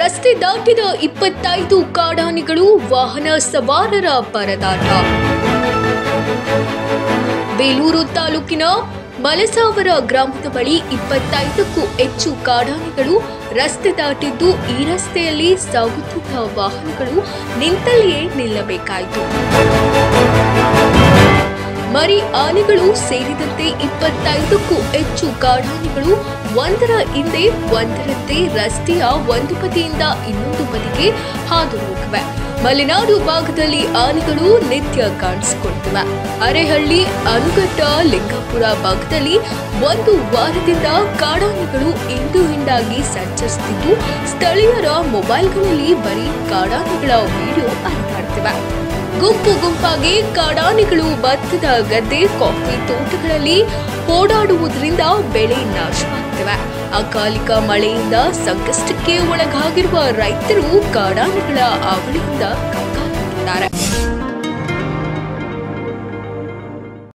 ರಸ್ತೆ ದಾಟಿದ ಇಪ್ಪತ್ತೈದು ಕಾಡಾನೆಗಳು ವಾಹನ ಸವಾರರ ಪರದಾಟ ಬೇಲೂರು ತಾಲೂಕಿನ ಮಲಸಾವರ ಗ್ರಾಮದ ಬಳಿ ಇಪ್ಪತ್ತೈದಕ್ಕೂ ಹೆಚ್ಚು ಕಾಡಾನೆಗಳು ರಸ್ತೆ ದಾಟಿದ್ದು ಈ ರಸ್ತೆಯಲ್ಲಿ ಸಾಗುತ್ತಿದ್ದ ವಾಹನಗಳು ನಿಂತಲ್ಲಿಯೇ ನಿಲ್ಲಬೇಕಾಯಿತು ಮರಿ ಆನೆಗಳು ಸೇರಿದಂತೆ ಇಪ್ಪತ್ತೈದಕ್ಕೂ ಹೆಚ್ಚು ಕಾಡಾನೆಗಳು ಒಂದರ ಹಿಂದೆ ಒಂದರಂತೆ ರಸ್ತೆಯ ಒಂದು ಬದಿಯಿಂದ ಇನ್ನೊಂದು ಬದಿಗೆ ಹಾದು ಹೋಗಿವೆ ಮಲೆನಾಡು ಭಾಗದಲ್ಲಿ ಆನೆಗಳು ನಿತ್ಯ ಕಾಣಿಸಿಕೊಳ್ತಿವೆ ಅರೆಹಳ್ಳಿ ಅನುಗಟ್ಟ ಲಿಂಗಾಪುರ ಭಾಗದಲ್ಲಿ ಒಂದು ವಾರದಿಂದ ಕಾಡಾನೆಗಳು ಹಿಂಡು ಹಿಂಡಾಗಿ ಸಂಚರಿಸುತ್ತಿದ್ದು ಸ್ಥಳೀಯರ ಮೊಬೈಲ್ಗಳಲ್ಲಿ ಬರೀ ಕಾಡಾನೆಗಳ ವಿಡಿಯೋ ಹರಿದಾಡ್ತಿವೆ ಗುಂಪು ಗುಂಪಾಗಿ ಕಾಡಾನೆಗಳು ಭತ್ತದ ಗದ್ದೆ ಕಾಫಿ ತೋಟಗಳಲ್ಲಿ ಓಡಾಡುವುದರಿಂದ ಬೆಳೆ ನಾಶವಾಗ್ತಿವೆ ಅಕಾಲಿಕ ಮಳೆಯಿಂದ ಸಂಕಷ್ಟಕ್ಕೆ ಒಳಗಾಗಿರುವ ರೈತರು ಕಾಡಾನೆಗಳ ಅವಳಿಯಿಂದ ಕಂಗಾಲಾಗಿದ್ದಾರೆ